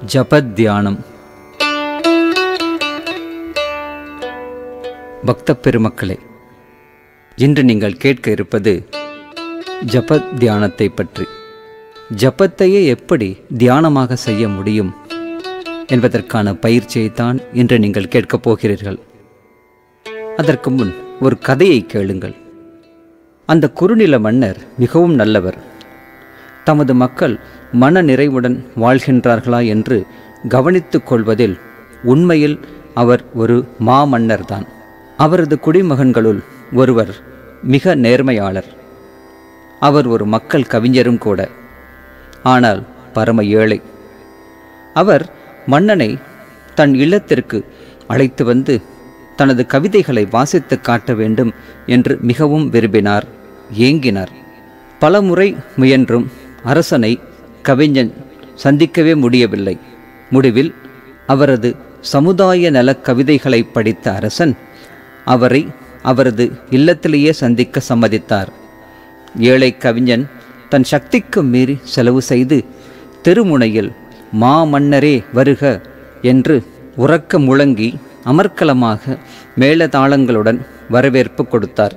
ஜபத்தியானம் பக்த பெருமக்களே இன்று நீங்கள் கேட்க இருப்பது ஜப தியானத்தை பற்றி ஜபத்தையே எப்படி தியானமாக செய்ய முடியும் என்பதற்கான பயிற்சியைத்தான் இன்று நீங்கள் கேட்கப் போகிறீர்கள் அதற்கு முன் ஒரு கதையை கேளுங்கள் அந்த குறுநில மன்னர் மிகவும் நல்லவர் தமது மக்கள் மன நிறைவுடன் வாழ்கின்றார்களா என்று கவனித்துக் கொள்வதில் உண்மையில் அவர் ஒரு மாமன்னர்தான் அவரது குடிமகன்களுள் ஒருவர் மிக நேர்மையாளர் அவர் ஒரு மக்கள் கவிஞரும் கூட ஆனால் பரம ஏழை அவர் மன்னனை தன் இல்லத்திற்கு அழைத்து வந்து தனது கவிதைகளை வாசித்து காட்ட வேண்டும் என்று மிகவும் விரும்பினார் ஏங்கினார் பலமுறை முயன்றும் அரசனை கவிஞன் சந்திக்கவே முடியவில்லை முடிவில் அவரது சமுதாய நலக் கவிதைகளை படித்த அரசன் அவரை அவரது இல்லத்திலேயே சந்திக்க சம்மதித்தார் ஏழை கவிஞன் தன் சக்திக்கு மீறி செலவு செய்து தெருமுனையில் மாமன்னரே வருக என்று உறக்க முழங்கி அமர்க்கலமாக மேளதாளங்களுடன் வரவேற்பு கொடுத்தார்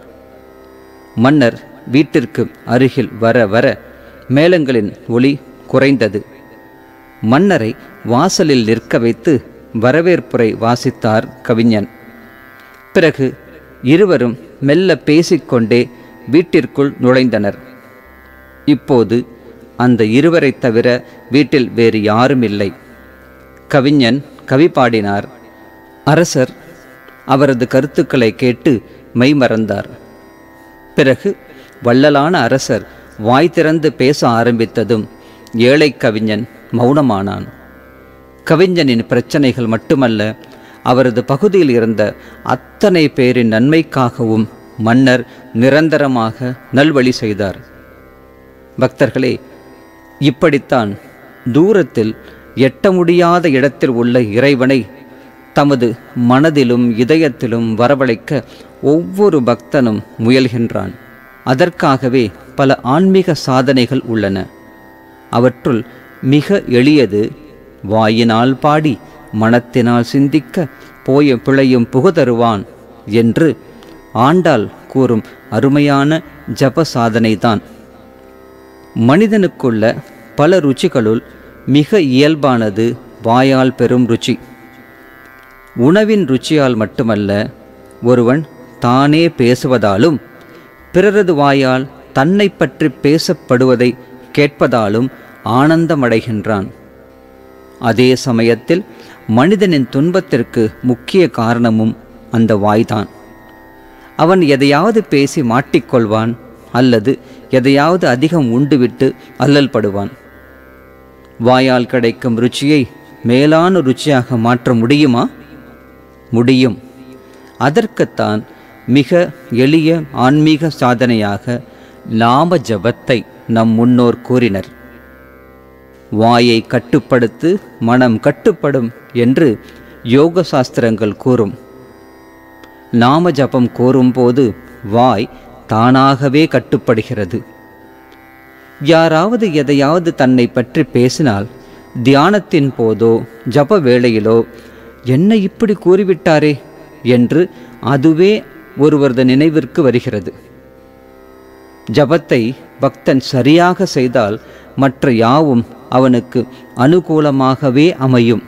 மன்னர் வீட்டிற்கு அருகில் வர வர மேளங்களின் ஒளி குறைந்தது மன்னரை வாசலில் நிற்க வைத்து வரவேற்புரை வாசித்தார் கவிஞன் பிறகு இருவரும் மெல்ல பேசிக்கொண்டே வீட்டிற்குள் நுழைந்தனர் இப்போது அந்த இருவரைத் தவிர வீட்டில் வேறு யாரும் இல்லை கவிஞன் கவி பாடினார் அரசர் அவரது கருத்துக்களை கேட்டு மெய்மறந்தார் பிறகு வள்ளலான அரசர் வாய் திறந்து பேச ஆரம்பித்ததும் ஏழை கவிஞன் மௌனமானான் கவிஞனின் பிரச்சனைகள் மட்டுமல்ல அவரது பகுதியில் இருந்த அத்தனை பேரின் நன்மைக்காகவும் மன்னர் நிரந்தரமாக நல்வழி செய்தார் பக்தர்களே இப்படித்தான் தூரத்தில் எட்ட முடியாத இடத்தில் உள்ள இறைவனை தமது மனதிலும் இதயத்திலும் வரவழைக்க ஒவ்வொரு பக்தனும் முயல்கின்றான் அதற்காகவே பல ஆன்மீக சாதனைகள் உள்ளன அவற்றுள் மிக எளியது வாயினால் பாடி மனத்தினால் சிந்திக்க போய பிழையும் புகுதருவான் என்று ஆண்டாள் கூறும் அருமையான ஜப சாதனைதான் மனிதனுக்குள்ள பல ருச்சிகளுள் மிக இயல்பானது வாயால் பெறும் ருச்சி உணவின் ருச்சியால் மட்டுமல்ல ஒருவன் தானே பேசுவதாலும் பிறரது வாயால் தன்னை பற்றி பேசப்படுவதை கேட்பதாலும் ஆனந்தமடைகின்றான் அதே சமயத்தில் மனிதனின் துன்பத்திற்கு முக்கிய காரணமும் அந்த வாய்தான் அவன் எதையாவது பேசி மாட்டிக்கொள்வான் அல்லது எதையாவது அதிகம் உண்டுவிட்டு அல்லல் படுவான் வாயால் கிடைக்கும் ருச்சியை மேலான ருச்சியாக மாற்ற முடியுமா முடியும் அதற்குத்தான் மிக எளிய ஆன்மீக சாதனையாக நாம ஜபத்தை நம் முன்னோர் கூறினர் வாயை கட்டுப்படுத்து மனம் கட்டுப்படும் என்று யோக சாஸ்திரங்கள் கூறும் நாம ஜபம் கூறும்போது வாய் தானாகவே கட்டுப்படுகிறது யாராவது எதையாவது தன்னை பற்றி பேசினால் தியானத்தின் போதோ ஜப வேளையிலோ என்ன இப்படி கூறிவிட்டாரே என்று அதுவே ஒருவரது நினைவிற்கு வருகிறது ஜபத்தை பக்தன் சரியாக செய்தால் மற்ற யாவும் அவனுக்கு அனுகூலமாகவே அமையும்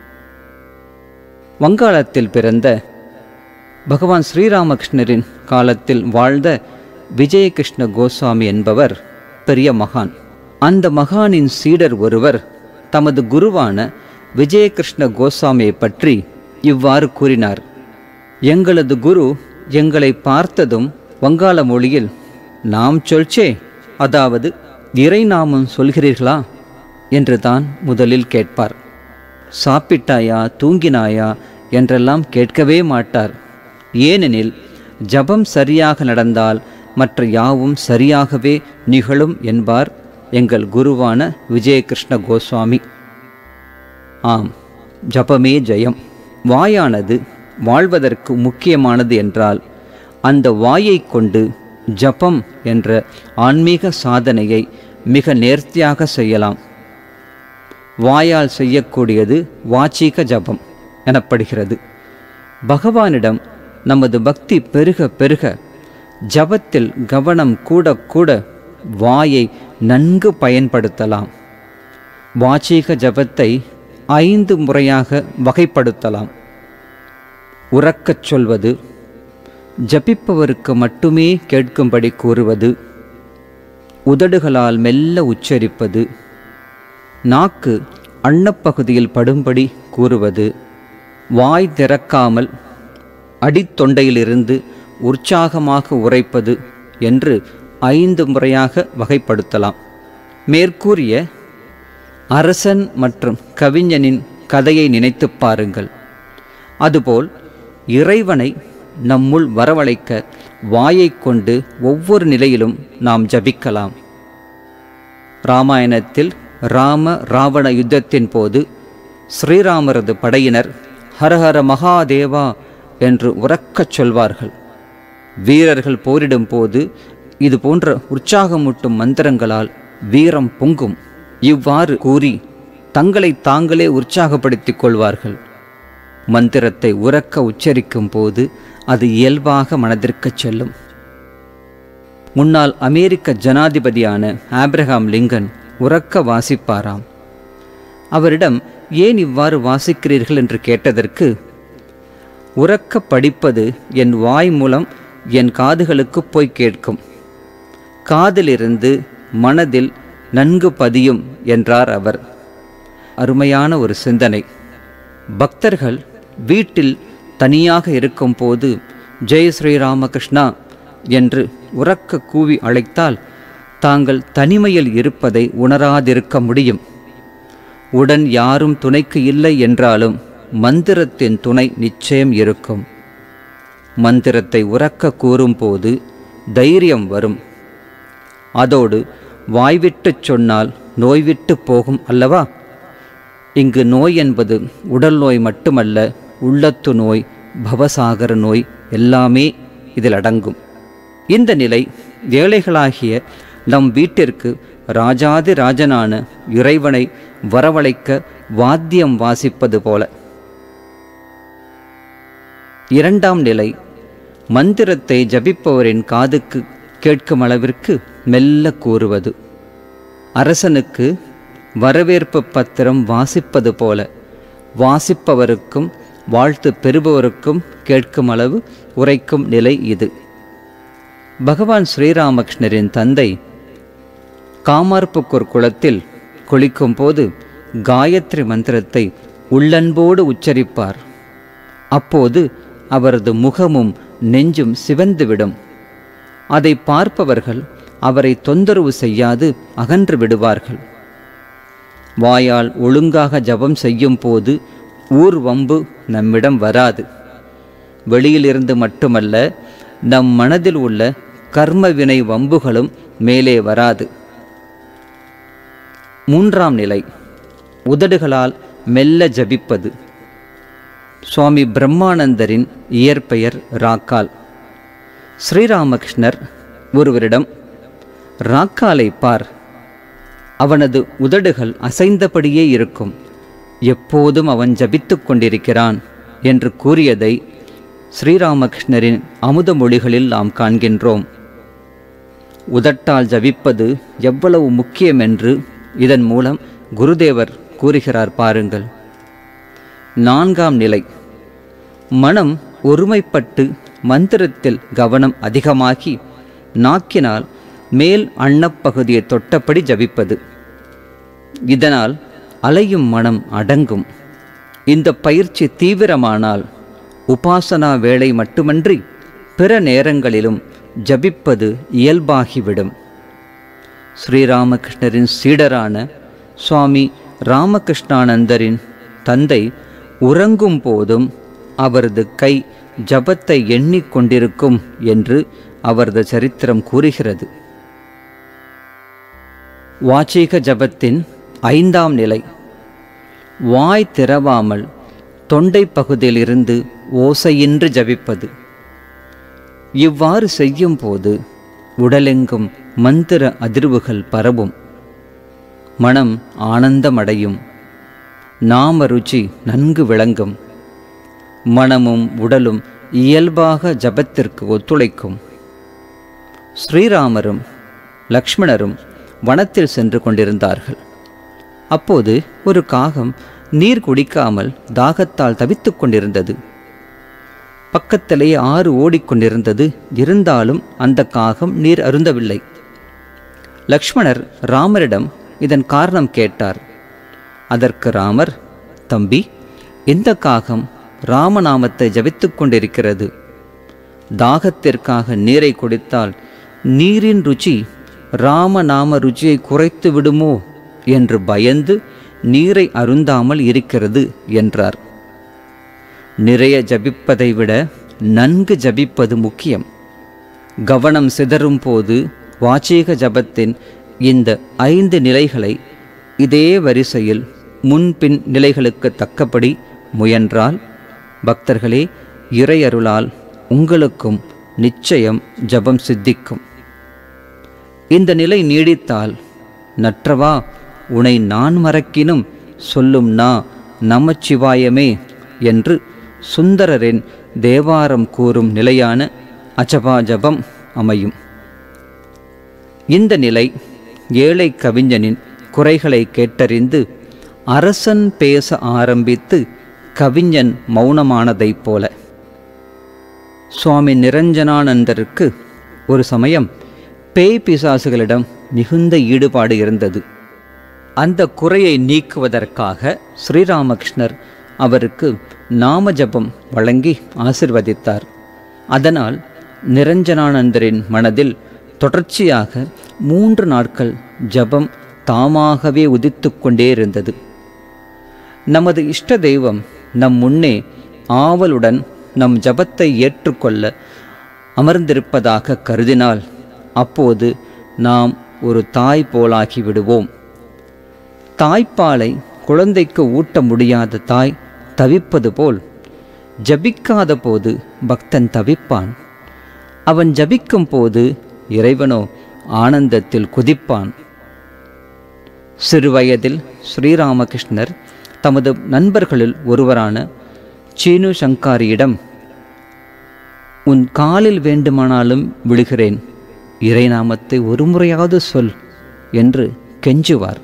வங்காளத்தில் பிறந்த பகவான் ஸ்ரீராமகிருஷ்ணரின் காலத்தில் வாழ்ந்த விஜயகிருஷ்ண கோஸ்வாமி என்பவர் பெரிய மகான் அந்த மகானின் சீடர் ஒருவர் தமது குருவான விஜயகிருஷ்ண கோஸ்வாமியை பற்றி இவ்வாறு கூறினார் எங்களது குரு எங்களை பார்த்ததும் வங்காள மொழியில் நாம் சொல்ச்சே அதாவது இறை நாமம் சொல்கிறீர்களா என்று தான் முதலில் கேட்பார் சாப்பிட்டாயா தூங்கினாயா என்றெல்லாம் கேட்கவே மாட்டார் ஏனெனில் ஜபம் சரியாக நடந்தால் மற்ற யாவும் சரியாகவே நிகழும் என்பார் எங்கள் குருவான விஜயகிருஷ்ண கோஸ்வாமி ஆம் ஜபமே ஜெயம் வாயானது வாழ்வதற்கு முக்கியமானது என்றால் அந்த வாயை கொண்டு ஜபம் என்ற ஆன்மீக சாதனையை மிக நேர்த்தியாக செய்யலாம் வாயால் செய்யக்கூடியது வாச்சீக ஜபம் எனப்படுகிறது பகவானிடம் நமது பக்தி பெருக பெருக ஜபத்தில் கவனம் கூட கூட வாயை நன்கு பயன்படுத்தலாம் வாச்சீக ஜபத்தை ஐந்து முறையாக வகைப்படுத்தலாம் உறக்கச் சொல்வது ஜபிப்பவருக்கு மட்டுமே கேட்கும்படி கூறுவது உதடுகளால் மெல்ல உச்சரிப்பது நாக்கு அன்னப்பகுதியில் படும்படி கூறுவது வாய் திறக்காமல் அடித்தொண்டையிலிருந்து உற்சாகமாக உரைப்பது என்று ஐந்து முறையாக வகைப்படுத்தலாம் மேற்கூறிய அரசன் மற்றும் கவிஞனின் கதையை நினைத்துப் பாருங்கள் அதுபோல் இறைவனை நம்முள் வரவழைக்க வாயைக் கொண்டு ஒவ்வொரு நிலையிலும் நாம் ஜபிக்கலாம் ராமாயணத்தில் ராம ராவண யுத்தத்தின் போது ஸ்ரீராமரது படையினர் ஹரஹர மகாதேவா என்று உறக்கச் சொல்வார்கள் வீரர்கள் போரிடும் போது இது போன்ற உற்சாகமூட்டும் மந்திரங்களால் வீரம் பொங்கும் இவ்வாறு கூறி தங்களை தாங்களே உற்சாகப்படுத்திக் கொள்வார்கள் மந்திரத்தை உறக்க உச்சரிக்கும் போது அது இயல்பாக மனதிற்கச் செல்லும் முன்னாள் அமெரிக்க ஜனாதிபதியான ஆப்ரஹாம் லிங்கன் உறக்க வாசிப்பாராம் அவரிடம் ஏன் இவ்வாறு வாசிக்கிறீர்கள் என்று கேட்டதற்கு உறக்க படிப்பது என் வாய் மூலம் என் காதுகளுக்கு போய் கேட்கும் காதிலிருந்து மனதில் நன்கு பதியும் என்றார் அவர் அருமையான ஒரு சிந்தனை பக்தர்கள் வீட்டில் தனியாக இருக்கும்போது ஜெய் ஸ்ரீராமகிருஷ்ணா என்று உறக்க கூவி அழைத்தால் தாங்கள் தனிமையில் இருப்பதை உணராதிருக்க முடியும் உடன் யாரும் துணைக்கு இல்லை என்றாலும் மந்திரத்தின் துணை நிச்சயம் இருக்கும் மந்திரத்தை உறக்க கூறும்போது தைரியம் வரும் அதோடு வாய்விட்டுச் சொன்னால் நோய்விட்டு போகும் அல்லவா இங்கு நோய் என்பது உடல் நோய் மட்டுமல்ல உள்ளத்து நோய் பவசாகர நோய் எல்லாமே இதில் அடங்கும் இந்த நிலை ஏழைகளாகிய நம் வீட்டிற்கு ராஜாதி ராஜனான இறைவனை வரவழைக்க வாத்தியம் வாசிப்பது போல இரண்டாம் நிலை மந்திரத்தை ஜபிப்பவரின் காதுக்கு கேட்கும் அளவிற்கு மெல்ல கூறுவது அரசனுக்கு வரவேற்பு பத்திரம் வாசிப்பது போல வாசிப்பவருக்கும் வாழ்த்து பெறுபவருக்கும் கேட்கும் அளவு உரைக்கும் நிலை இது பகவான் ஸ்ரீராமகிருஷ்ணரின் தந்தை காமார்புக்கூர் குளத்தில் குளிக்கும் போது காயத்ரி மந்திரத்தை உள்ளன்போடு உச்சரிப்பார் அப்போது அவரது முகமும் நெஞ்சும் சிவந்துவிடும் அதை பார்ப்பவர்கள் அவரை தொந்தரவு செய்யாது அகன்று விடுவார்கள் வாயால் ஒழுங்காக ஜபம் செய்யும் போது ஊர் வம்பு நம்மிடம் வராது வெளியிலிருந்து மட்டுமல்ல நம் மனதில் உள்ள கர்ம வினை வம்புகளும் மேலே வராது மூன்றாம் நிலை உதடுகளால் மெல்ல ஜபிப்பது சுவாமி பிரம்மானந்தரின் இயற்பெயர் ராக்கால் ஸ்ரீராமகிருஷ்ணர் ஒருவரிடம் ராக்காலை பார் அவனது உதடுகள் அசைந்தபடியே இருக்கும் எப்போதும் அவன் ஜபித்துக் கொண்டிருக்கிறான் என்று கூறியதை ஸ்ரீராமகிருஷ்ணரின் அமுத மொழிகளில் நாம் காண்கின்றோம் உதட்டால் ஜபிப்பது எவ்வளவு முக்கியம் என்று இதன் மூலம் குருதேவர் கூறுகிறார் பாருங்கள் நான்காம் நிலை மனம் ஒருமைப்பட்டு மந்திரத்தில் கவனம் அதிகமாகி நாக்கினால் மேல் அன்னப்பகுதியை தொட்டபடி ஜபிப்பது இதனால் அலையும் மனம் அடங்கும் இந்த பயிற்சி தீவிரமானால் உபாசனா வேளை மட்டுமன்றி பிற நேரங்களிலும் ஜபிப்பது இயல்பாகிவிடும் ஸ்ரீராமகிருஷ்ணரின் சீடரான சுவாமி ராமகிருஷ்ணானந்தரின் தந்தை உறங்கும் போதும் அவரது கை ஜபத்தை எண்ணிக்கொண்டிருக்கும் என்று அவரது சரித்திரம் கூறுகிறது வாச்சீக ஜபத்தின் ஐந்தாம் நிலை வாய் திறவாமல் தொண்டை பகுதியிலிருந்து ஓசையின்றி ஜபிப்பது இவ்வாறு செய்யும் போது உடலெங்கும் மந்திர அதிர்வுகள் பரவும் மனம் ஆனந்தமடையும் நாம ருச்சி நன்கு விளங்கும் மனமும் உடலும் இயல்பாக ஜபத்திற்கு ஒத்துழைக்கும் ஸ்ரீராமரும் லக்ஷ்மணரும் வனத்தில் சென்று கொண்டிருந்தார்கள் அப்போது ஒரு காகம் நீர் குடிக்காமல் தாகத்தால் தவித்துக் கொண்டிருந்தது பக்கத்திலே ஆறு ஓடிக்கொண்டிருந்தது இருந்தாலும் அந்த காகம் நீர் அருந்தவில்லை லக்ஷ்மணர் ராமரிடம் இதன் காரணம் கேட்டார் அதற்கு ராமர் தம்பி இந்த காகம் ராமநாமத்தை ஜபித்துக் கொண்டிருக்கிறது தாகத்திற்காக நீரை குடித்தால் நீரின் ருச்சி ராமநாம ருச்சியை குறைத்து விடுமோ என்று பயந்து நீரை அருந்தாமல் இருக்கிறது என்றார் நிறைய ஜபிப்பதை விட நன்கு ஜபிப்பது முக்கியம் கவனம் சிதறும் போது வாச்சீக ஜபத்தின் இந்த ஐந்து நிலைகளை இதே வரிசையில் முன்பின் நிலைகளுக்கு தக்கபடி முயன்றால் பக்தர்களே இறையருளால் உங்களுக்கும் நிச்சயம் ஜபம் சித்திக்கும் இந்த நிலை நீடித்தால் நற்றவா உனை நான் மறக்கினும் சொல்லும் நா நமச்சிவாயமே என்று சுந்தரரின் தேவாரம் கூறும் நிலையான அஜபா ஜபம் அமையும் இந்த நிலை ஏழை கவிஞனின் குறைகளை கேட்டறிந்து அரசன் பேச ஆரம்பித்து கவிஞன் மௌனமானதைப் போல சுவாமி நிரஞ்சனானந்தருக்கு ஒரு சமயம் பேய் பிசாசுகளிடம் மிகுந்த ஈடுபாடு இருந்தது அந்த குறையை நீக்குவதற்காக ஸ்ரீராமகிருஷ்ணர் அவருக்கு நாம ஜபம் வழங்கி ஆசிர்வதித்தார் அதனால் நிரஞ்சனானந்தரின் மனதில் தொடர்ச்சியாக மூன்று நாட்கள் ஜபம் தாமாகவே உதித்து கொண்டே இருந்தது நமது இஷ்ட தெய்வம் நம் முன்னே ஆவலுடன் நம் ஜபத்தை ஏற்றுக்கொள்ள அமர்ந்திருப்பதாக கருதினால் அப்போது நாம் ஒரு தாய் போலாகி விடுவோம் தாய்ப்பாலை குழந்தைக்கு ஊட்ட முடியாத தாய் தவிப்பது போல் ஜபிக்காத போது பக்தன் தவிப்பான் அவன் ஜபிக்கும் போது இறைவனோ ஆனந்தத்தில் குதிப்பான் சிறுவயதில் ஸ்ரீராமகிருஷ்ணர் தமது நண்பர்களில் ஒருவரான சீனு சங்காரியிடம் உன் காலில் வேண்டுமானாலும் விழுகிறேன் இறைநாமத்தை ஒரு முறையாவது சொல் என்று கெஞ்சுவார்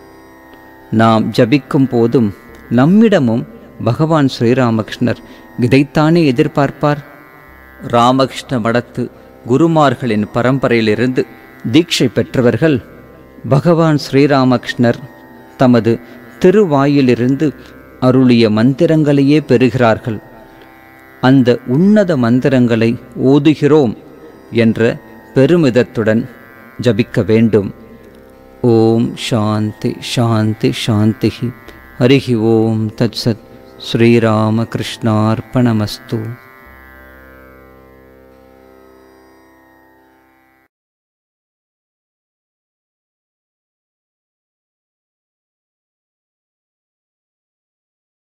நாம் ஜபிக்கும் போதும் நம்மிடமும் பகவான் ஸ்ரீராமகிருஷ்ணர் இதைத்தானே எதிர்பார்ப்பார் ராமகிருஷ்ண மடத்து குருமார்களின் பரம்பரையிலிருந்து தீட்சை பெற்றவர்கள் பகவான் ஸ்ரீராமகிருஷ்ணர் தமது திருவாயிலிருந்து அருளிய மந்திரங்களையே பெறுகிறார்கள் அந்த உன்னத மந்திரங்களை ஓதுகிறோம் என்ற பெருமிதத்துடன் ஜபிக்க வேண்டும் ஓம் சாந்தி சாந்தி சாந்தி ஹரிஹி ஓம் தத்சத் ஸ்ரீராமகிருஷ்ணார்ப்பணமஸ்து